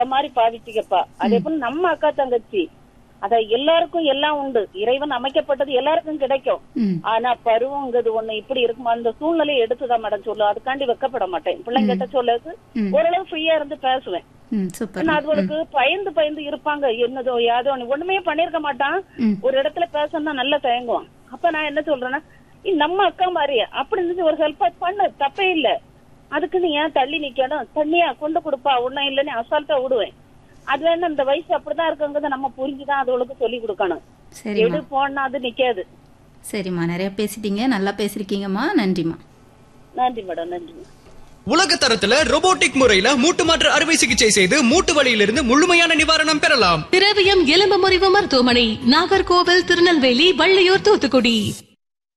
இந்த மாதிரி பாவிச்சுக்கப்பா அதே போல நம்ம அக்கா தங்கச்சி அத எல்லாருக்கும் எல்லாம் உண்டு இறைவன் அமைக்கப்பட்டது எல்லாருக்கும் கிடைக்கும் ம் ஆனா பருவங்கிறது ஒண்ணு இப்படி இருக்குமா அந்த சூழ்நிலையை எடுத்துதான் மேடம் சொல்லு அதுக்காண்டி வெக்கப்பட மாட்டேன் பிள்ளைங்கிட்ட சொல்லது ம். ஓரளவு ஃப்ரீயா இருந்து பேசுவேன் ம் சூப்பர் ஏன்னா அதுகளுக்கு பயந்து பயந்து இருப்பாங்க என்னதோ யாதோ ஒண்ணு. ஒண்ணுமே பண்ணிருக்க மாட்டான் ம் ஒரு இடத்துல பேசணும்னா நல்லா தயங்குவான் அப்ப நான் என்ன சொல்றேன்னா "ஏய், நம்ம அக்கா மாதிரி அப்படி இருந்து ஒரு ஹெல்ப் பண்ணு தப்பே இல்ல அதுக்கு நீ ஏன் தள்ளி நிக்கணும் தண்ணியா கொண்டு கொடுப்பா ஒண்ணும் இல்லைன்னு அசால்ட்டா விடுவேன் அது வேணா இந்த வயசு அப்படிதான் இருக்குங்கிறத நம்ம புரிஞ்சுதான் அதுகளுக்கு சொல்லி கொடுக்கணும் சரிம்மா எடு போனா அது நிக்காது சரிம்மா நிறைய பேசிட்டீங்க நல்லா பேசிருக்கீங்கம்மா நன்றிம்மா நன்றி மேடம் நன்றி உலக தரத்துல robotic முறையில மூட்டு மாற்று அறுவை சிகிச்சை செய்து மூட்டு வலியிலிருந்து முழுமையான நிவாரணம் பெறலாம் திரவியம் எலும்பு முறிவு மருத்துவமனை நாகர்கோவில் திருநெல்வேலி வள்ளியூர் தூத்துக்குடி